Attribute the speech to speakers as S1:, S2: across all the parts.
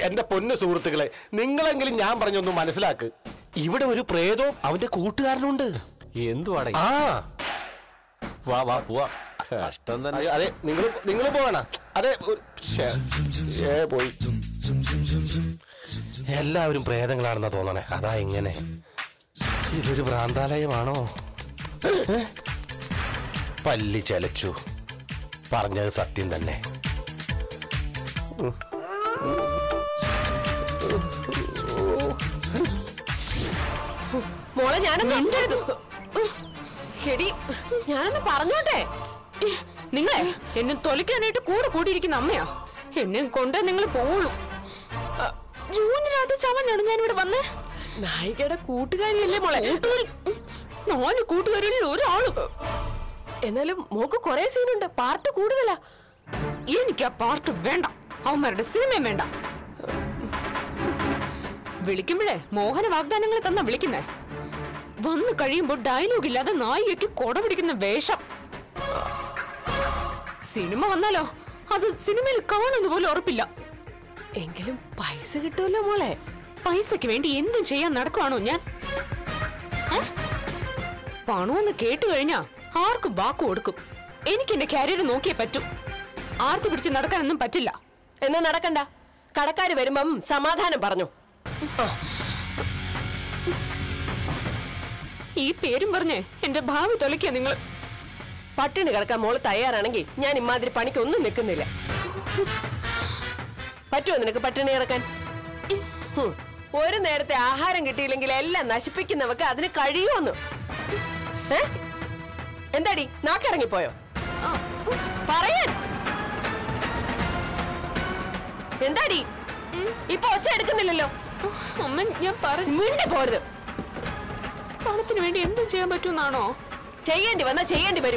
S1: എന്റെ പൊന്നു സുഹൃത്തുക്കളെ നിങ്ങളെങ്കിലും ഞാൻ പറഞ്ഞൊന്ന് മനസ്സിലാക്ക് ഇവിടെ ഒരു പ്രേതവും അവന്റെ കൂട്ടുകാരനുണ്ട്
S2: എന്തുവാടേ
S1: ആ
S2: വാ വാ പോവാ കഷ്ടം തന്നെ
S1: അതെ, അതെ നിങ്ങൾ നിങ്ങൾ പോകണ അതെ ഒരു- ശ്ശേ, ഏ പോയി എല്ലാവരും പ്രേതങ്ങളാണെന്നാ തോന്നണേ അതാ ഇങ്ങനെ ഇതൊരു ഭ്രാന്താലയമാണോ ഏ? പല്ലി ചലച്ചു പറഞ്ഞത് സത്യം തന്നെ
S3: മോളെ ഞാനൊന്ന് മിണ്ടരുത് എടി ഞാനൊന്ന് പറഞ്ഞോട്ടെ
S4: നിങ്ങളെ എന്നെ തൊലിക്കാനായിട്ട് കൂടെ കൂടിയിരിക്കുന്ന അമ്മയാ എന്നെ കൊണ്ട് നിങ്ങൾ പോവുള്ളൂ അ, ജൂനിയർ ആർട്ടിസ്റ്റ് ആവാനാണ് ഞാൻ ഇവിടെ വന്നേ
S3: നായികയുടെ കൂട്ടുകാരിയല്ലേ മോളെ
S4: കൂട്ടുകാരി ഉം, നാല് കൂട്ടുകാരിൽ ഒരാള്
S3: എന്നാലും മോക്ക് കൊറേ സീനുണ്ട് പാർട്ട് കൂടുതലാ
S4: എനിക്ക് ആ പാർട്ട് വേണ്ട അവന്മാരുടെ സിനിമയും വേണ്ട വിളിക്കുമ്പോഴേ മോഹന വാഗ്ദാനങ്ങൾ തന്നാ വിളിക്കുന്നേ വന്നു കഴിയുമ്പോ ഡയലോഗ് ഇല്ലാതെ നായികയ്ക്ക് കൊട പിടിക്കുന്ന വേഷം സിനിമ വന്നാലോ അത് സിനിമയിൽ കാണുന്ന പോലും ഉറപ്പില്ല
S3: എങ്കിലും പൈസ കിട്ടുമല്ലോ മോളെ
S4: പൈസക്ക് വേണ്ടി എന്തും ചെയ്യാൻ നടക്കുവാണോ ഞാൻ ഏ? പണമെന്ന് കേട്ടു കഴിഞ്ഞാ ആർക്കും വാക്ക് കൊടുക്കും എനിക്ക് എന്റെ കാരിയർ നോക്കിയേ പറ്റൂ ആർക്ക് പിടിച്ച് നടക്കാനൊന്നും പറ്റില്ല
S3: എന്നാ നടക്കണ്ട കടക്കാര് വരുമ്പം സമാധാനം പറഞ്ഞു
S4: ഈ പേരും പറഞ്ഞ് എന്റെ ഭാവി തൊലയ്ക്കുക നിങ്ങൾ
S3: പട്ടിണി കിടക്കാൻ മോള് തയ്യാറാണെങ്കിൽ ഞാൻ ഇമാതിരി പണിക്കൊന്നും നിൽക്കുന്നില്ല പറ്റുമോ നിനക്ക് പട്ടിണി കിടക്കാൻ ഹും, ഒരു നേരത്തെ ആഹാരം കിട്ടിയില്ലെങ്കിൽ എല്ലാം നശിപ്പിക്കുന്നവക്ക് അതിന് കഴിയുമെന്ന് ഏ? എന്താടി നാക്കിറങ്ങിപ്പോയോ പറയാൻ എന്താടി ഇപ്പൊ ഒച്ച എടുക്കുന്നില്ലല്ലോ
S4: അമ്മ ഞാൻ പറഞ്ഞു
S3: മിണ്ടി പോരുത്
S4: പണത്തിന് വേണ്ടി എന്തും ചെയ്യാൻ പറ്റുമെന്നാണോ
S3: ചെയ്യേണ്ടി വന്നാ ചെയ്യേണ്ടി വരും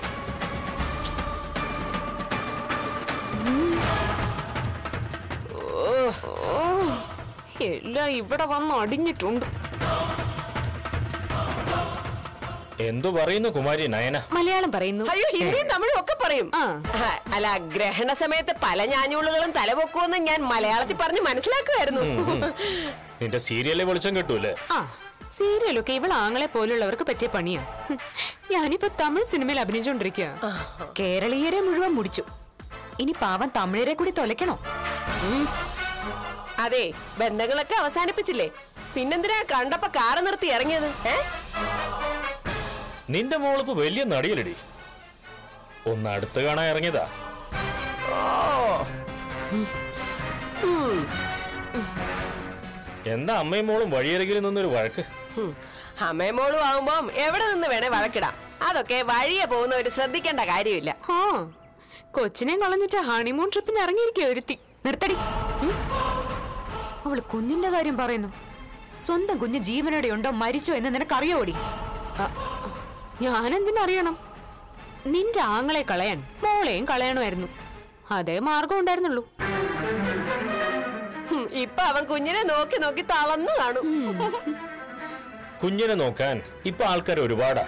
S4: എല്ലാം ഇവിടെ വന്ന് അടിഞ്ഞിട്ടുണ്ട്
S5: എന്തു പറയുന്നു കുമാരി നയന
S4: മലയാളം പറയുന്നു
S3: അയ്യോ ഹിന്ദിയും തമിഴും ഒക്കെ പറയും
S4: ആ.
S3: ആ, അല്ല ഗ്രഹണ സമയത്ത് പല ഞാഞ്ഞൂളുകളും തലപൊക്കുമെന്ന് ഞാൻ മലയാളത്തിൽ പറഞ്ഞ് മനസ്സിലാക്കുമായിരുന്നു
S5: നിന്റെ സീരിയലിലെ വെളിച്ചം കിട്ടൂലേ
S4: ആ സീരിയലൊക്കെ ഇവൾ ആങ്ങളെ പോലുള്ളവർക്ക് പറ്റിയ പണിയാ ഞാനിപ്പോ തമിഴ് സിനിമയിൽ അഭിനയിച്ചോണ്ടിരിക്കുക കേരളീയരെ മുഴുവൻ മുടിച്ചു ഇനി പാവം തമിഴരെ കൂടി തൊലയ്ക്കണോ
S3: അതെ ബന്ധങ്ങളൊക്കെ അവസാനിപ്പിച്ചില്ലേ പിന്നെന്തിനാ കണ്ടപ്പോ കാറ് നിർത്തി ഇറങ്ങിയത് ഏ
S5: നിന്റെ മോളിപ്പോ വലിയ നടിയലടി ഒന്ന് അടുത്ത് കാണാൻ ഇറങ്ങിയതാ എന്താ അമ്മയും മോളും വഴിയരികിൽ നിന്നൊരു വഴക്ക്
S3: ഹും. അമ്മയും മോളും ആവുമ്പം എവിടെ നിന്ന് വേണേ വഴക്കിടാം അതൊക്കെ വഴിയെ പോകുന്നവര് ശ്രദ്ധിക്കേണ്ട കാര്യമില്ല
S4: ആ കൊച്ചിനെ കളഞ്ഞിട്ട് ഹണിമൂൺ ട്രിപ്പിന് ഇറങ്ങിയിരിക്കുക ഒരുത്തി നിർത്തടി ഉം. അവള് കുഞ്ഞിന്റെ കാര്യം പറയുന്നു സ്വന്തം കുഞ്ഞ് ജീവനോടെ ഉണ്ടോ മരിച്ചോ എന്ന് നിനക്കറിയോടി ഞാനെന്തിനറിയണം നിന്റെ ആങ്ങളെ കളയാൻ മോളെയും കളയണമായിരുന്നു അതേ മാർഗം ഉണ്ടായിരുന്നുള്ളൂ
S3: ഹും, ഇപ്പൊ അവൻ കുഞ്ഞിനെ നോക്കി നോക്കി തളർന്നു കാണും
S5: കുഞ്ഞിനെ നോക്കാൻ ഇപ്പൊ ആൾക്കാർ ഒരുപാടാ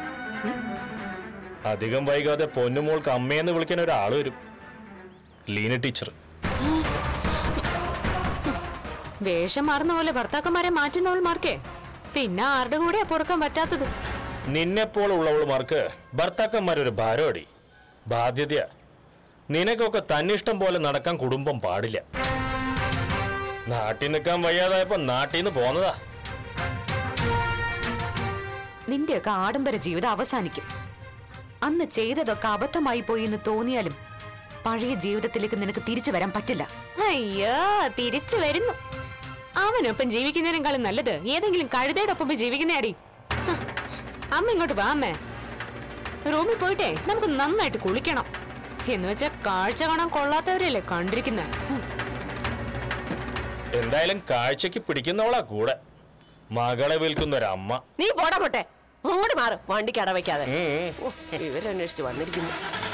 S5: അധികം വൈകാതെ പൊന്നുമോൾക്ക് അമ്മയെന്ന് വിളിക്കാൻ ഒരാൾ വരും ലീന ടീച്ചർ
S4: വേഷം മാറുന്ന പോലെ ഭർത്താക്കന്മാരെ മാറ്റുന്നവൾമാർക്കേ പിന്നെ ആരുടെ കൂടെയാ പൊറുക്കാൻ പറ്റാത്തത്
S5: നിന്നെപ്പോലെ ഉള്ളവളുമാർക്ക് ഭർത്താക്കന്മാരൊരു ഭാരമടി ബാധ്യതയാ നിനക്കൊക്കെ തന്നിഷ്ടം പോലെ നടക്കാൻ കുടുംബം പാടില്ല നാട്ടിൽ നിൽക്കാൻ വയ്യാതായപ്പോ നാട്ടിൽ നിന്ന് പോന്നതാ
S4: നിന്റെയൊക്കെ ആഡംബര ജീവിതം അവസാനിക്കും അന്ന് ചെയ്തതൊക്കെ അബദ്ധമായി പോയി എന്ന് തോന്നിയാലും പഴയ ജീവിതത്തിലേക്ക് നിനക്ക് തിരിച്ചു വരാൻ പറ്റില്ല അയ്യോ തിരിച്ചു വരുന്നു അവനൊപ്പം ജീവിക്കുന്നതിനേക്കാളും നല്ലത് ഏതെങ്കിലും കഴുതയുടെ ഒപ്പം പോയി ജീവിക്കുന്നയാടി ഹ, അമ്മ ഇങ്ങോട്ട് വാ അമ്മേ റൂമിൽ പോയിട്ടേ നമുക്ക് നന്നായിട്ട് കുളിക്കണം എന്ന് വെച്ചാ കാഴ്ച കാണാൻ കൊള്ളാത്തവരല്ലേ കണ്ടിരിക്കുന്നത്
S5: എന്തായാലും കാഴ്ചക്ക് പിടിക്കുന്നവളാ കൂടെ മകളെ വിൽക്കുന്ന ഒരമ്മ
S3: നീ പോടാ പോട്ടെ അങ്ങോട്ട് മാറ് വണ്ടിക്ക് അടവയ്ക്കാതെ
S5: ഉം.
S3: ഓ, വിവരന്വേഷിച്ച് വന്നിരിക്കുന്നു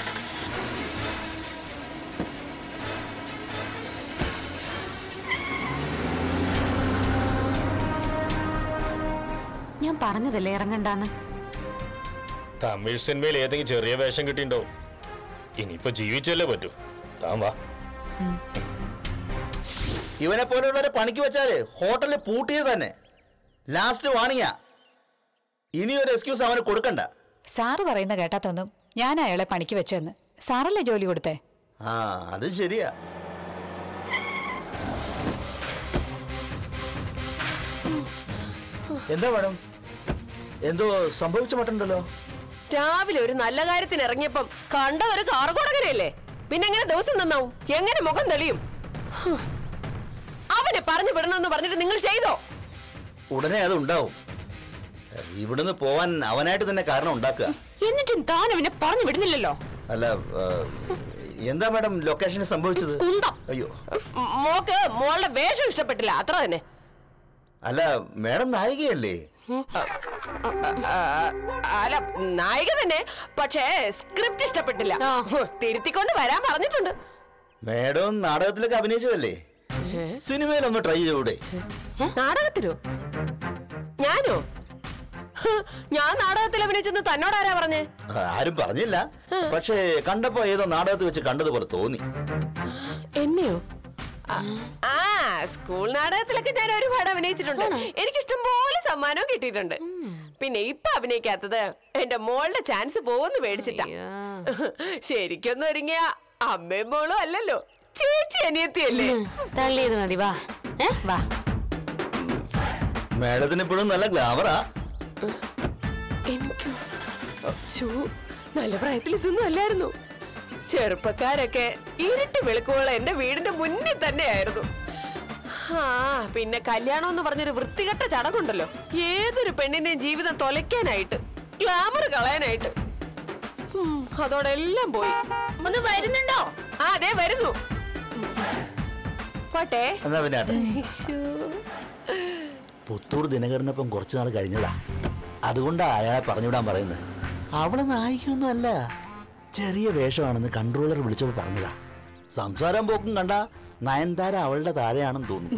S4: ഞാൻ പറഞ്ഞതല്ലേ ഇറങ്ങണ്ടാന്ന്
S5: തമിഴ് സിനിമയിൽ ഏതെങ്കിലും ചെറിയ വേഷം കിട്ടിണ്ടോ ഇനിയിപ്പോ ജീവിച്ചല്ലേ പറ്റൂ താൻ വാ
S6: ഇവനെ പോലെയുള്ളവരെ പണിക്ക് വെച്ചാല് ഹോട്ടലിൽ പൂട്ടിയത് തന്നെ ലാസ്റ്റ് വാണിങ്ങാ ഇനി ഒരു എക്സ്ക്യൂസ് അവന് കൊടുക്കണ്ട
S7: സാറ് പറയുന്ന കേട്ടാത്തൊന്നും ഞാൻ അയാളെ പണിക്ക് വെച്ചെന്ന് സാറല്ലേ ജോലി കൊടുത്തേ
S6: ആ അത് ശരിയാ എന്താ മാഡം എന്തോ സംഭവിച്ച മട്ടുണ്ടല്ലോ
S3: രാവിലെ ഒരു നല്ല കാര്യത്തിന് ഇറങ്ങിയപ്പം കണ്ട ഒരു കാർഗോടകരല്ലേ പിന്നെ എങ്ങനെ ദിവസം നന്നാവും എങ്ങനെ മുഖം തെളിയും ഹ്. അവനെ പറഞ്ഞു വിടണമെന്ന് പറഞ്ഞിട്ട് നിങ്ങൾ ചെയ്തോ
S6: ഉടനെ അത് ഉണ്ടാവും ഇവിടുന്ന് പോവാൻ അവനായിട്ട് തന്നെ കാരണം ഉണ്ടാക്കുക
S4: എന്നിട്ടും താൻ അവനെ പറഞ്ഞു വിടുന്നില്ലല്ലോ
S6: അല്ല ആ, എന്താ മാഡം ലൊക്കേഷന് സംഭവിച്ചത്
S4: കുന്തം.
S6: അയ്യോ
S3: മ് മോക്ക് മോളുടെ വേഷം ഇഷ്ടപ്പെട്ടില്ല അത്ര തന്നെ
S6: അല്ല മാഡം നായികയല്ലേ
S3: ആ, അല്ല നായിക തന്നെ പക്ഷേ സ്ക്രിപ്റ്റ് ഇഷ്ടപ്പെട്ടില്ല ഹ്, തിരുത്തിക്കൊണ്ട് വരാൻ പറഞ്ഞിട്ടുണ്ട്
S6: മാഡം നാടകത്തിലൊക്കെ അഭിനയിച്ചതല്ലേ സിനിമയിലൊന്ന് ട്രൈ ചെയ്യൂടെ
S3: നാടകത്തിലോ ഞാനോ ഹ്, ഞാൻ നാടകത്തിൽ അഭിനയിച്ചെന്ന് തന്നോടാരാ പറഞ്ഞേ
S6: ആരും പറഞ്ഞില്ല പക്ഷേ കണ്ടപ്പോ ഏതോ നാടകത്തിൽ വെച്ച് കണ്ടതുപോലെ തോന്നി
S3: എന്നെയോ ആ, ആ സ്കൂൾ നാടകത്തിലൊക്കെ ഞാൻ ഒരുപാട് അഭിനയിച്ചിട്ടുണ്ട് എനിക്ക് ഇഷ്ടംപോലെ സമ്മാനവും കിട്ടിയിട്ടുണ്ട് പിന്നെ ഇപ്പൊ അഭിനയിക്കാത്തത് എന്റെ മോളുടെ ചാൻസ് പോകുന്നു മേടിച്ചിട്ടാ ശരിക്കൊന്നും ഒരുങ്ങിയ അമ്മയും മോളും അല്ലല്ലോ ചേച്ചി അനിയത്തിയല്ലേ
S4: തള്ളിയത് മതി വാ ഏ വാ
S6: മാഡത്തിന് ഇപ്പോഴും നല്ല ഗ്ലാമറാ
S3: എനിക്കോ ഛൂ, നല്ല പ്രായത്തിൽ ഇതൊന്നും അല്ലായിരുന്നു ചെറുപ്പക്കാരൊക്കെ ഇരുട്ടി വെളുക്കുള്ള എന്റെ വീടിന്റെ മുന്നിൽ തന്നെയായിരുന്നു ആ പിന്നെ കല്യാണം എന്ന് പറഞ്ഞൊരു വൃത്തികെട്ട ചടങ്ങുണ്ടല്ലോ ഏതൊരു പെണ്ണിന്റെയും ജീവിതം തൊലയ്ക്കാനായിട്ട് ഗ്ലാമർ കളയാനായിട്ട് ഉം, അതോടെ എല്ലാം പോയി ഒന്ന് വരുന്നുണ്ടോ ആ അതെ വരുന്നു പോട്ടെ
S6: എന്നാ പിന്നെ ആട്ടെ.
S3: ഈശോ.
S6: പുത്തൂർ ദിനകരനൊപ്പം കുറച്ചു നാൾ കഴിഞ്ഞതാ അതുകൊണ്ടാ അയാളെ പറഞ്ഞുവിടാൻ പറയുന്നത് അവള് നായികയൊന്നും അല്ല ചെറിയ വേഷമാണെന്ന് കൺട്രോളർ വിളിച്ചപ്പോൾ പറഞ്ഞതാ സംസാരം പോക്കും കണ്ട നയൻതാര അവളുടെ താഴെയാണെന്ന് തോന്നുന്നു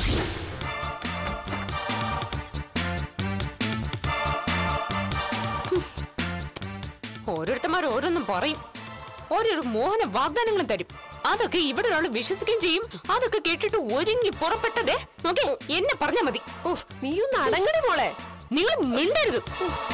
S4: ഓരോരുത്തന്മാർ ഓരോന്നും പറയും ഓരോരോ മോഹന വാഗ്ദാനങ്ങളും തരും അതൊക്കെ ഇവിടെ ഒരാൾ വിശ്വസിക്കുകയും ചെയ്യും അതൊക്കെ കേട്ടിട്ട് ഒരുങ്ങി പുറപ്പെട്ടതേ നോക്കേ എന്നെ പറഞ്ഞാ മതി
S3: ഉഫ്, നീയൊന്ന് അടങ്ങടി മോളെ
S4: നിങ്ങൾ മിണ്ടരുത്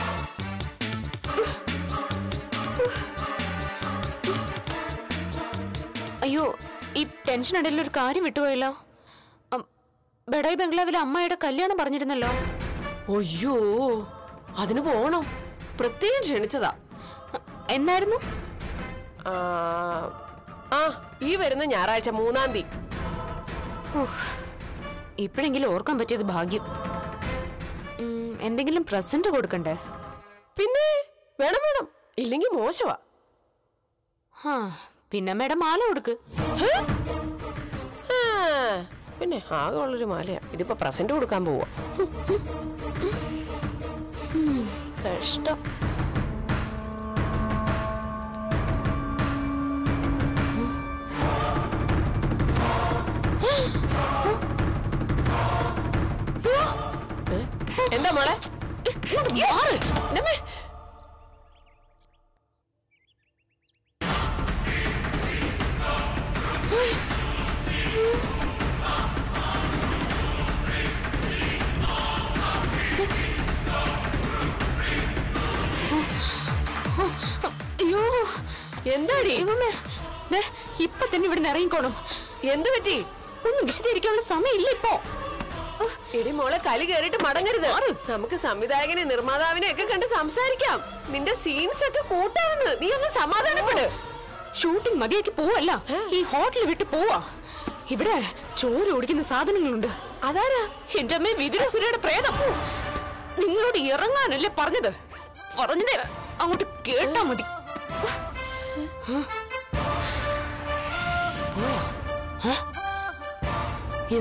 S4: അയ്യോ ഈ ടെൻഷൻ ഇടയിൽ ഒരു കാര്യം വിട്ടുപോയല്ലോ അം, ബഡായി ബംഗ്ലാവിലെ അമ്മായിയുടെ കല്യാണം പറഞ്ഞിരുന്നല്ലോ
S3: അയ്യോ അതിന് പോണം പ്രത്യേകം ക്ഷണിച്ചതാ
S4: എന്നായിരുന്നു
S3: ആ, ആ ഈ വരുന്ന ഞായറാഴ്ച മൂന്നാം തീയതി
S4: ഇപ്പോഴെങ്കിലും ഓർക്കാൻ പറ്റിയത് ഭാഗ്യം ഉം, എന്തെങ്കിലും പ്രസന്റ് കൊടുക്കണ്ടേ
S3: പിന്നെ വേണം വേണം ഇല്ലെങ്കിൽ മോശമാ
S4: ഹാ പിന്നെ മേഡം മാല കൊടുക്ക്
S3: ആ, പിന്നെ ആകെ ഉള്ളൊരു മാലയാ ഇതിപ്പോ പ്രസന്റ് കൊടുക്കാൻ പോവാ കഷ്ടം ഏ? എന്താ മോളെ മാറ്. എന്റമ്മേ.
S4: അയ്യോ
S3: എന്താടി
S4: ദൈവമേ ദേ, ഇപ്പൊ തന്നെ ഇവിടെ ഇറങ്ങിക്കോണം
S3: എന്ത് പറ്റി
S4: ഒന്നും വിശദീകരിക്കാനുള്ള സമയമില്ല ഇപ്പോ
S3: എടി മോളെ കലി കയറിയിട്ട് മടങ്ങരുത് നമുക്ക് സംവിധായകനെ നിർമ്മാതാവിനെ ഒക്കെ കണ്ട് സംസാരിക്കാം നിന്റെ സീൻസ് ഒക്കെ കൂട്ടാവുന്നു നീ ഒന്ന് സമാധാനപ്പെട്
S4: ഷൂട്ടിംഗ് മതിയാക്കി പോവല്ല ഈ ഹോട്ടൽ വിട്ട് പോവാ ഇവിടെ ചോര ഓടിക്കുന്ന സാധനങ്ങളുണ്ട്
S3: അതാരാ
S4: എന്റെ അമ്മ വിതുരസുരയുടെ പ്രേതം നിങ്ങളോട് ഇറങ്ങാനല്ലേ പറഞ്ഞത് പറഞ്ഞത് അങ്ങോട്ട് കേട്ടാ മതി പോയോ? ഏ? അയ്യോ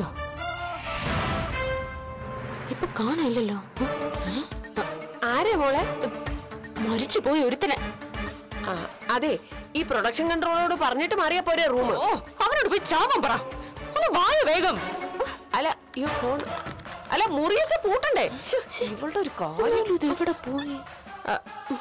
S4: ഇപ്പൊ കാണാനില്ലല്ലോ
S3: ആരാ മോളെ
S4: മരിച്ചു പോയി ഒരുത്തനെ
S3: ആ, അതെ ഈ പ്രൊഡക്ഷൻ കൺട്രോളോട് പറഞ്ഞിട്ട് മാറിയാ പോരെ റൂം
S4: ഓ അവനോട് പോയി ചാവാൻ പറ ഒന്ന് വായ വേഗം
S3: അല്ല ഈ ഫോൺ അല്ല മുറിയൊക്കെ പൂട്ടണ്ടേ ശ്ശോ, ഇവളുടെ ഒരു കാര്യം
S4: ഇത് എവിടെ പോയി
S3: ആ,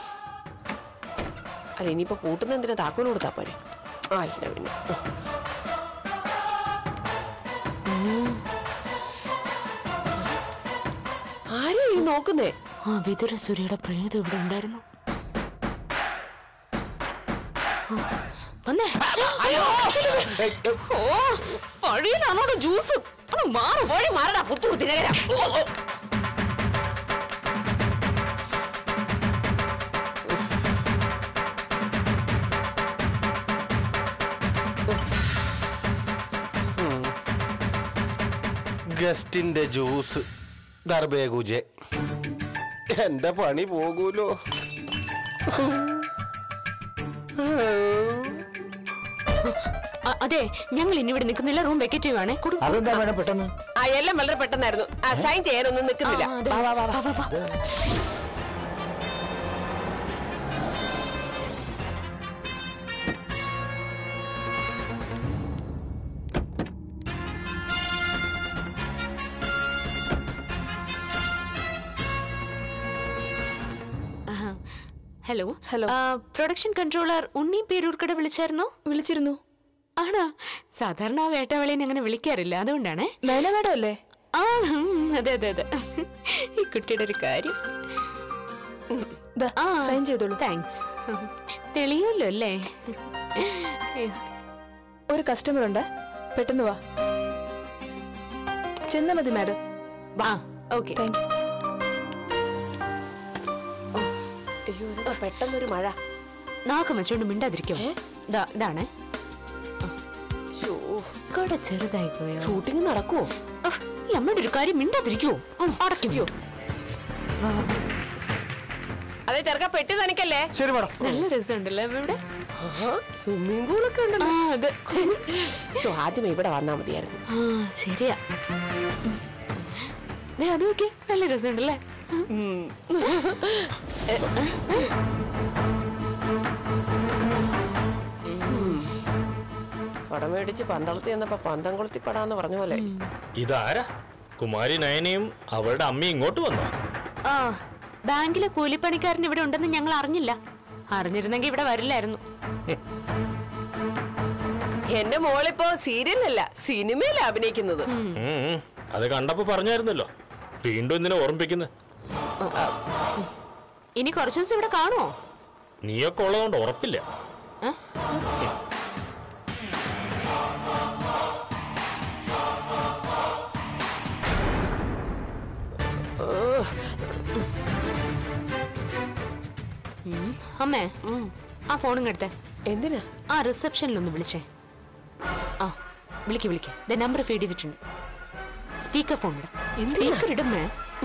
S3: അല്ല ഇനിയിപ്പോ പൂട്ടുന്ന എന്തിനാ താക്കോല് കൊടുത്താ പോരെ ആ ഇല്ല പിന്നെ ആരാ ഈ നോക്കുന്നേ
S4: ആ വിതുര സൂര്യയുടെ പ്രേതം ഇവിടെ ഉണ്ടായിരുന്നു ആ, വന്നേ
S3: ഓ വഴിയിലാണോട് ജ്യൂസ് അത് മാറ് വഴി മാറടാ പുത്തു ദിനകര
S1: ഗസ്റ്റിന്റെ ജ്യൂസ് ദർബേഗുജെ എന്റെ പണി പോകൂലോ
S4: അ- അതെ ഞങ്ങൾ ഇനി ഇവിടെ നിൽക്കുന്നില്ല റൂം വെക്കറ്റ് ചെയ്യുവാണേ കൊടു
S6: അതെന്താ മേഡം പെട്ടെന്ന്
S3: ആ എല്ലാം വളരെ പെട്ടെന്നായിരുന്നു അസൈൻ ചെയ്യാനൊന്നും നിൽക്കുന്നില്ല
S4: ആ, അതെ.
S3: വാ, വാ, വാ, വാ.
S4: വാ, വാ, വാ. ആഹാ. Hello
S7: hello.
S4: ആ, പ്രൊഡക്ഷൻ കൺട്രോളർ ഉണ്ണി പേരൂർക്കട വിളിച്ചായിരുന്നോ
S7: വിളിച്ചിരുന്നു
S4: ആണോ സാധാരണ ആ വേട്ടവളേനെ അങ്ങനെ വിളിക്കാറില്ല അതുകൊണ്ടാണേ
S7: മേന മേഡം അല്ലേ
S4: ആ ഉം, അതെ അതെ അതെ ഈ കുട്ടിയുടെ ഒരു കാര്യം
S7: ദാ, സൈൻ ചെയ്തോളൂ
S4: താങ്ക്സ് തെളിയുമല്ലോ അല്ലേ
S7: ഒരു കസ്റ്റമർ ഉണ്ട് പെട്ടെന്ന് വാ ചെന്ന മതി മാഡം
S4: വാ ഓക്കെ
S7: താങ്ക്
S3: അയ്യോ ഇതെന്താ പെട്ടെന്നൊരു മഴ
S4: നാക്കം വെച്ചോണ്ട് മിണ്ടാതിരിക്കോ ദാ, ഇതാണേ
S3: ശ്ശോ,
S4: കൂടെ ചെറുതായി പോയോ
S3: ഷൂട്ടിംഗ് നടക്കുവോ
S4: ഉഫ്, ഈ അമ്മയുടെ ഒരു കാര്യം മിണ്ടാതിരിക്കോ അടയ്ക്കോ
S3: അതെ ചെറുക്ക പെട്ടി തനിക്കല്ലേ
S1: ശരി മേഡം
S4: നല്ല രസമുണ്ടല്ലേ അമ്മ ഇവിടെ
S3: സ്വിമ്മിംഗ് പൂളൊക്കെ ഉണ്ടല്ലോ
S4: ആ അതെ
S3: ശ്ശോ, ആദ്യം ഇവിടെ വന്നാ മതിയായിരുന്നു
S4: ആ ശരിയാ ഉം. ദേ, അത് നോക്കിയേ നല്ല രസമുണ്ടല്ലേ
S3: പടം മേടിച്ച് പന്തളത്തി എന്നപ്പോ പന്തം കൊളുത്തി പടാന്ന് പറഞ്ഞ പോലെ
S5: ഇതാരാ കുമാരി നയനയും അവളുടെ അമ്മയും ഇങ്ങോട്ട് വന്നോ
S4: ആ ബാങ്കിലെ കൂലിപ്പണിക്കാരൻ ഇവിടെ ഉണ്ടെന്ന് ഞങ്ങൾ അറിഞ്ഞില്ല അറിഞ്ഞിരുന്നെങ്കിൽ ഇവിടെ വരില്ലായിരുന്നു
S3: എന്റെ മോളിപ്പോ സീരിയലല്ല സിനിമയില അഭിനയിക്കുന്നത്
S5: ഉം, ഉം. അത് കണ്ടപ്പോ പറഞ്ഞായിരുന്നല്ലോ വീണ്ടും എന്തിനാ ഓർമ്മിപ്പിക്കുന്നത്
S4: ഇനി കുറച്ചു ദിവസം ഇവിടെ കാണുമോ
S5: നീയൊക്കെ ഉള്ളതുകൊണ്ട് ഉറപ്പില്ല
S4: ഏ? ഉം. അമ്മേ ആ ഫോണും എടുത്തേ
S3: എന്തിനാ
S4: ആ റിസപ്ഷനിലൊന്ന് വിളിച്ചേ ആ വിളിക്ക് വിളിക്ക് ദ നമ്പർ ഫീഡ് ചെയ്തിട്ടുണ്ട് സ്പീക്കർ ഫോൺ ഇടാം സ്പീക്കർ ഇടുമേ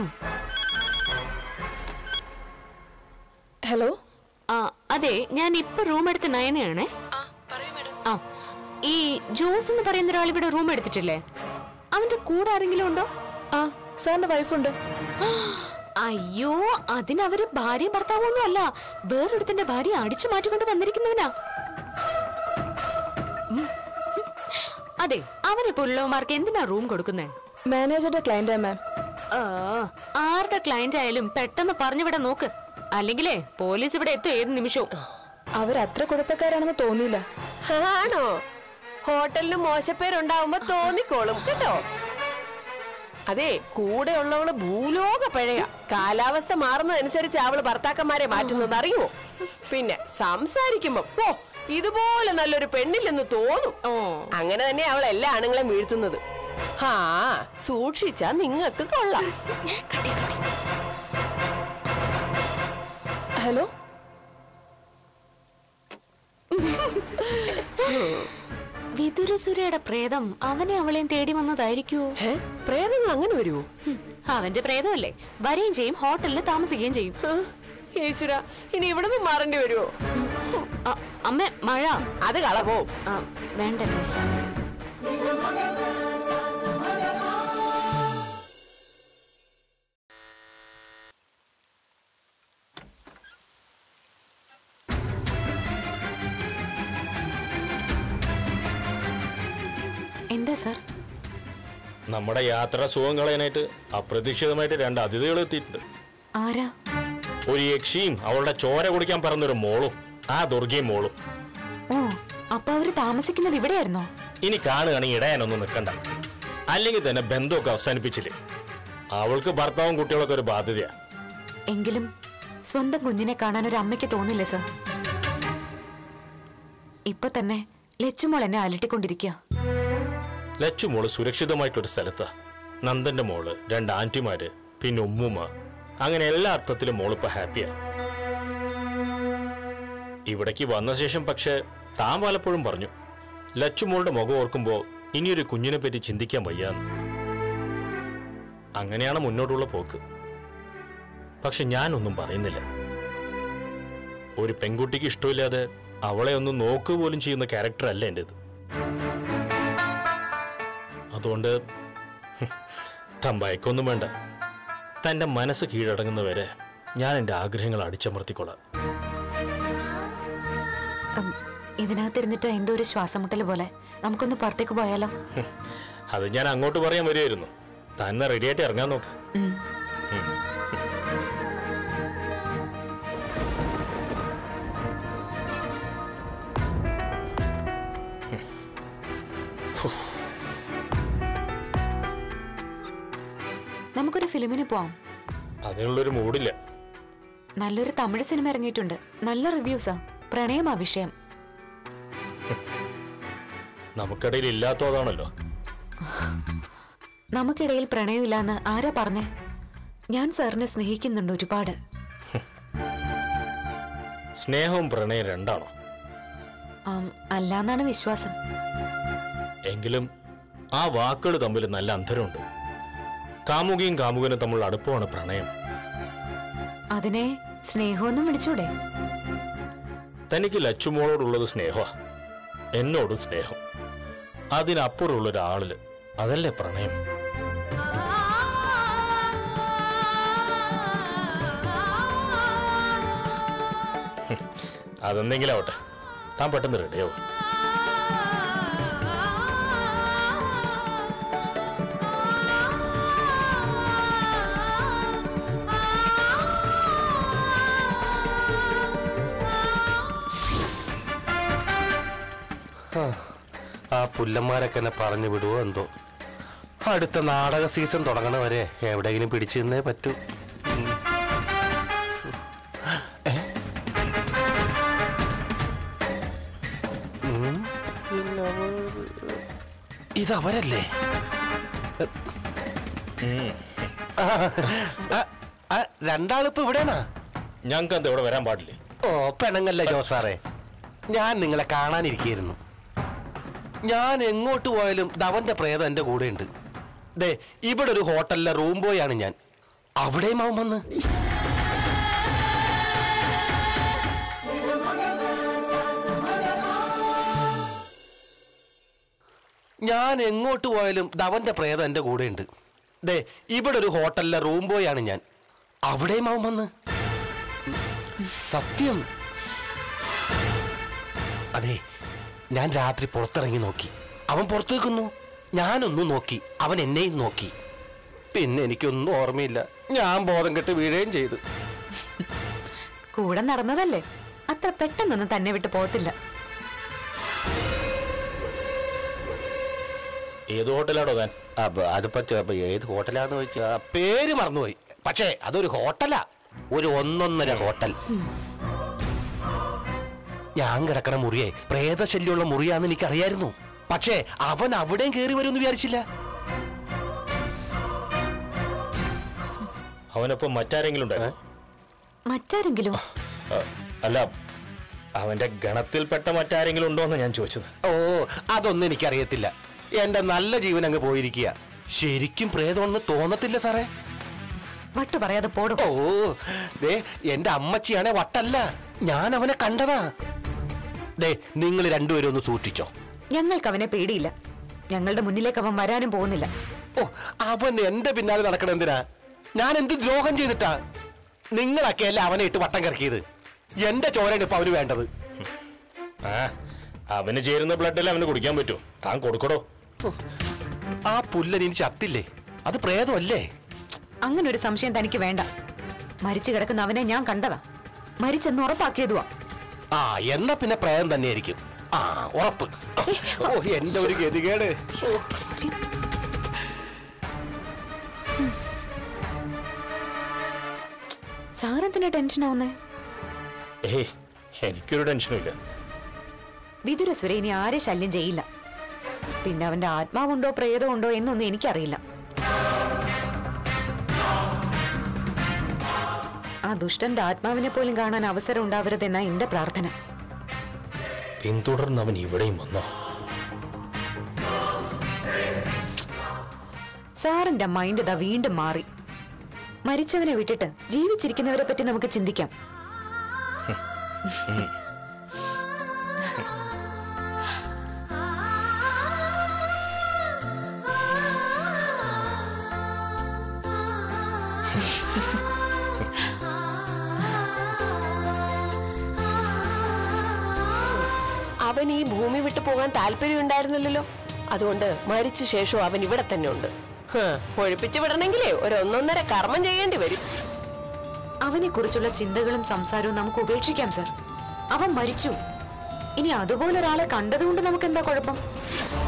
S7: ഹലോ
S4: ആ അതെ ഞാൻ ഇപ്പൊ റൂം എടുത്ത് നയനയാണേ ആ ഈ ജോസ് എന്ന് പറയുന്ന ഒരാൾ ഇവിടെ റൂം എടുത്തിട്ടില്ലേ അവന്റെ കൂടെ ആരെങ്കിലും ഉണ്ടോ
S7: ആ സാറിന്റെ വൈഫുണ്ട്
S4: അയ്യോ അതിനവര് ഭാര്യ ഭർത്താവൊന്നും അല്ല വേറൊരുത്തിന്റെ ഭാര്യ അടിച്ചു മാറ്റിക്കൊണ്ട് വന്നിരിക്കുന്നവനാ ഉം. അതെ അവരെ പുള്ളവന്മാർക്ക് എന്തിനാ റൂം കൊടുക്കുന്നേ
S7: മാനേജറുടെ ക്ലയന്റാ മാം
S4: ആ, ആരുടെ ക്ലയന്റ് ആയാലും പെട്ടെന്ന് പറഞ്ഞു വിടാൻ നോക്ക് അല്ലെങ്കിലേ പോലീസ് ഇവിടെ എത്തും ഏത് നിമിഷവും
S7: അവരത്ര കുഴപ്പക്കാരാണെന്ന് തോന്നിയില്ല
S3: ആണോ ഹോട്ടലിന് മോശപ്പേരുണ്ടാവുമ്പോ തോന്നിക്കോളും കേട്ടോ അതെ കൂടെ ഉള്ളവള് ഭൂലോക പഴയ കാലാവസ്ഥ മാറുന്നതനുസരിച്ച് അവള് ഭർത്താക്കന്മാരെ മാറ്റുന്നത് അറിയുമോ പിന്നെ സംസാരിക്കുമ്പോ ഓ ഇതുപോലെ നല്ലൊരു പെണ്ണില്ലെന്ന് തോന്നും
S4: ഓ
S3: അങ്ങനെ തന്നെ അവൾ എല്ലാ ആണുങ്ങളെയും വീഴ്ത്തുന്നത് ആ സൂക്ഷിച്ചാ നിങ്ങക്ക് കൊള്ളാം
S7: ഹലോ
S4: വിതുരസുരയുടെ പ്രേതം അവനെ അവളെയും തേടി വന്നതായിരിക്കുമോ
S3: ഏ പ്രേതങ്ങൾ അങ്ങനെ വരുമോ
S4: ഹും, അവന്റെ പ്രേതമല്ലേ വരികയും ചെയ്യും ഹോട്ടലിൽ താമസിക്കുകയും ചെയ്യും
S3: ഈശ്വര ഇനി ഇവിടുന്ന് മാറേണ്ടി വരുമോ
S4: അ, അമ്മ മഴ
S3: അത് കളവോ
S4: ആ, വേണ്ടല്ലേ എന്താ സാർ
S5: നമ്മുടെ യാത്ര സുഖം കളയാനായിട്ട് അപ്രതീക്ഷിതമായിട്ട് രണ്ട് അതിഥികൾ എത്തിയിട്ടുണ്ട്
S4: ആരാ
S5: ഒരു യക്ഷിയും അവളുടെ ചോര കുടിക്കാൻ പറഞ്ഞൊരു മോളും ആ ദുർഗയും മോളും
S4: ഓ അപ്പൊ അവര് താമസിക്കുന്നത് ഇവിടെയായിരുന്നോ
S5: ഇനി കാണുകയാണെങ്കിൽ ഇടയാനൊന്നും നിൽക്കണ്ട അല്ലെങ്കിൽ തന്നെ ബന്ധമൊക്കെ അവസാനിപ്പിച്ചില്ലേ അവൾക്ക് ഭർത്താവും കുട്ടികളൊക്കെ ഒരു ബാധ്യതയാ
S4: എങ്കിലും സ്വന്തം കുഞ്ഞിനെ കാണാൻ ഒരു അമ്മയ്ക്ക് തോന്നില്ല സർ ഇപ്പൊ തന്നെ ലച്ചുമോൾ എന്നെ അലട്ടിക്കൊണ്ടിരിക്കുക
S5: ലച്ചു മോള് സുരക്ഷിതമായിട്ടൊരു സ്ഥലത്താ നന്ദന്റെ മോള് രണ്ട് ആന്റിമാര് പിന്നെ ഉമ്മുമ്മ അങ്ങനെ എല്ലാ അർത്ഥത്തിലും മോളിപ്പോ ഹാപ്പിയാ ഇവിടേക്ക് വന്ന ശേഷം പക്ഷെ താൻ പലപ്പോഴും പറഞ്ഞു ലച്ചു മോളുടെ മുഖം ഓർക്കുമ്പോ ഇനിയൊരു കുഞ്ഞിനെ പറ്റി ചിന്തിക്കാൻ വയ്യാന്ന് അങ്ങനെയാണ് മുന്നോട്ടുള്ള പോക്ക് പക്ഷെ ഞാനൊന്നും പറയുന്നില്ല ഒരു പെൺകുട്ടിക്ക് ഇഷ്ടമില്ലാതെ അവളെ ഒന്ന് നോക്കുക പോലും ചെയ്യുന്ന ക്യാരക്ടർ അല്ല എൻ്റെത് അതുകൊണ്ട് താൻ ഭയക്കൊന്നും വേണ്ട തൻ്റെ മനസ്സ് കീഴടങ്ങുന്നവരെ ഞാൻ എൻ്റെ ആഗ്രഹങ്ങൾ അടിച്ചമർത്തിക്കൊള്ളാം
S4: ഉം, ഇതിനകത്തിരുന്നിട്ട് എന്തോ ഒരു ശ്വാസമുട്ടൽ പോലെ നമുക്കൊന്ന് പുറത്തേക്ക് പോയാലോ
S5: അത് ഞാൻ അങ്ങോട്ട് പറയാൻ വരുമായിരുന്നു തന്നെ റെഡിയായിട്ട് ഇറങ്ങാൻ നോക്ക്
S4: ഉം. നമുക്കൊരു ഫിലിമിന് പോവാം
S5: അതിനുള്ളൊരു മൂഡില്ല
S4: നല്ലൊരു തമിഴ് സിനിമ ഇറങ്ങിയിട്ടുണ്ട് നല്ല റിവ്യൂസാ പ്രണയമാ വിഷയം
S5: നമുക്കിടയിൽ ഇല്ലാത്തതാണല്ലോ
S4: നമുക്കിടയിൽ പ്രണയമില്ലാന്ന് ആരാ പറഞ്ഞേ ഞാൻ സാറിനെ സ്നേഹിക്കുന്നുണ്ട് ഒരുപാട്
S5: സ്നേഹവും പ്രണയം രണ്ടാണോ
S4: ആം, അല്ലാന്നാണ് വിശ്വാസം
S5: എങ്കിലും ആ വാക്കുകൾ തമ്മിൽ നല്ല അന്തരമുണ്ട് കാമുകിയും കാമുകനും തമ്മിലുള്ള അടുപ്പമാണ് പ്രണയം
S4: അതിനെ സ്നേഹമൊന്നും വിളിച്ചൂടെ
S5: തനിക്ക് ലച്ചുമോളോടുള്ളത് സ്നേഹമാ എന്നോടും സ്നേഹം അതിനപ്പുറമുള്ള ഒരാളില് അതല്ലേ പ്രണയം ഹും, അതെന്തെങ്കിലും ആവട്ടെ താൻ പെട്ടെന്ന് റെഡിയാവും
S1: ആ പുല്ലന്മാരൊക്കെ എന്നെ പറഞ്ഞു വിടുവോ എന്തോ അടുത്ത നാടക സീസൺ തുടങ്ങണ വരെ എവിടെയെങ്കിലും പിടിച്ചു നിന്നേ പറ്റൂ ഉം. ഏ? ഉം. ഇതവരല്ലേ ആ, ആ, ആ, രണ്ടാളിപ്പോ ഇവിടെയാണാ
S5: ഞങ്ങൾക്ക് എന്താ ഇവിടെ വരാൻ പാടില്ലേ
S1: ഓ പെണങ്ങല്ല ജോസാറേ ഞാൻ നിങ്ങളെ കാണാനിരിക്കുന്നു ഞാൻ എങ്ങോട്ട് പോയാലും ദവന്റെ പ്രേതം എന്റെ കൂടെ ഉണ്ട് ദേ ഇവിടെ ഒരു ഹോട്ടലിലെ റൂം ബോയ് ആണ് ഞാൻ അവിടെയും അവൻ വന്ന് ഞാൻ എങ്ങോട്ട് പോയാലും ദവന്റെ പ്രേതം എന്റെ കൂടെ ഉണ്ട് ദേ ഇവിടെ ഒരു ഹോട്ടലിലെ റൂം ബോയ് ആണ് ഞാൻ അവിടെയും അവൻ വന്ന് സത്യം അതെ ഞാൻ രാത്രി പുറത്തിറങ്ങി നോക്കി അവൻ പുറത്തു നിൽക്കുന്നു ഞാനൊന്നും നോക്കി അവൻ എന്നെയും നോക്കി പിന്നെ എനിക്കൊന്നും ഓർമ്മയില്ല ഞാൻ ബോധം കെട്ട് വീഴുകയും ചെയ്തു
S4: കൂടെ നടന്നതല്ലേ അത്ര പെട്ടെന്നൊന്നും തന്നെ വിട്ട് പോകത്തില്ല
S5: ഏത് ഹോട്ടലാണോ താൻ
S1: അപ്പൊ അത് പറ്റും അപ്പൊ ഏത് ഹോട്ടലാന്ന് ചോദിച്ചാ പേര് മറന്നുപോയി പക്ഷേ അതൊരു ഹോട്ടലാ ഒരു ഒന്നൊന്നര ഹോട്ടൽ ഞാൻ കിടക്കണ മുറിയെ പ്രേതശല്യമുള്ള മുറിയാന്ന് എനിക്കറിയായിരുന്നു പക്ഷേ അവൻ അവിടെയും കയറി വരുമെന്ന് വിചാരിച്ചില്ല
S5: അവനൊപ്പം മറ്റാരെങ്കിലും ഉണ്ടായിരുന്നു
S4: മറ്റാരെങ്കിലും
S5: ആ, അല്ല അവന്റെ ഗണത്തിൽപ്പെട്ട മറ്റാരെങ്കിലും ഉണ്ടോ എന്ന് ഞാൻ ചോദിച്ചത്
S1: ഓ അതൊന്നും എനിക്കറിയത്തില്ല എന്റെ നല്ല ജീവൻ അങ്ങ് പോയിരിക്കുക ശരിക്കും പ്രേതമെന്ന് തോന്നത്തില്ല സാറേ
S4: വട്ടു പറയാതെ പോടും
S1: ഓ ദേ എന്റെ അമ്മച്ചിയാണെ വട്ടല്ല ഞാൻ അവനെ കണ്ടതാ ദേ നിങ്ങൾ രണ്ടുപേരും ഒന്ന് സൂക്ഷിച്ചോ
S4: ഞങ്ങൾക്ക് അവനെ പേടിയില്ല ഞങ്ങളുടെ മുന്നിലേക്ക് അവൻ വരാനും പോകുന്നില്ല
S1: ഓ അവൻ എന്റെ പിന്നാലെ നടക്കണ എന്തിനാ ഞാൻ എന്ത് ദ്രോഹം ചെയ്തിട്ടാ നിങ്ങളൊക്കെ അല്ലേ അവനെ ഇട്ട് വട്ടം കറക്കിയത് എന്റെ ചോരയാണ് ഇപ്പൊ അവന് വേണ്ടത്
S5: ആ അവന് ചേരുന്ന ബ്ലഡല്ലേ അവന് കുടിക്കാൻ പറ്റൂ താൻ കൊടുക്കടോ
S1: ഓ, ആ പുല്ലൻ ഇനി ചത്തില്ലേ അത് പ്രേതമല്ലേ
S4: അങ്ങനെ ഒരു സംശയം തനിക്ക് വേണ്ട മരിച്ചു കിടക്കുന്ന അവനെ ഞാൻ കണ്ടതാ മരിച്ചെന്ന് ഉറപ്പാക്കിയതുവാ
S1: ആ എന്നാ പിന്നെ പ്രേതം തന്നെയായിരിക്കും ആ ഉറപ്പ് ഓ എന്റെ ഒരു ഗതികേട് ഓ.
S4: സാറെന്തിനാ ടെൻഷൻ ആവുന്നേ
S5: ഏയ് എനിക്കൊരു ടെൻഷനും ഇല്ല
S4: വിതുരസുര ഇനി ആരെ ശല്യം ചെയ്യില്ല പിന്നെ അവന്റെ ആത്മാവുണ്ടോ പ്രേതമുണ്ടോ എന്നൊന്നും എനിക്കറിയില്ല ആ ദുഷ്ടന്റെ ആത്മാവിനെ പോലും കാണാൻ അവസരം ഉണ്ടാവരുതെന്നാ എന്റെ പ്രാർത്ഥന
S5: പിന്തുടർന്ന് അവൻ ഇവിടെയും വന്നോ
S4: സാറിന്റെ മൈൻഡ് ഇതാ വീണ്ടും മാറി മരിച്ചവനെ വിട്ടിട്ട് ജീവിച്ചിരിക്കുന്നവരെ പറ്റി നമുക്ക് ചിന്തിക്കാം
S3: അവൻ ഈ ഭൂമി വിട്ടു പോകാൻ താല്പര്യം ഉണ്ടായിരുന്നില്ലല്ലോ അതുകൊണ്ട് മരിച്ച ശേഷം അവൻ ഇവിടെ തന്നെ ഉണ്ട് ഹ്, ഒഴിപ്പിച്ചു വിടണമെങ്കിലേ ഒരു ഒന്നൊന്നര കർമ്മം ചെയ്യേണ്ടി വരും
S4: അവനെ കുറിച്ചുള്ള ചിന്തകളും സംസാരവും നമുക്ക് ഉപേക്ഷിക്കാം സർ അവൻ മരിച്ചു ഇനി അതുപോലെ ഒരാളെ കണ്ടതുകൊണ്ട് നമുക്ക് എന്താ കുഴപ്പം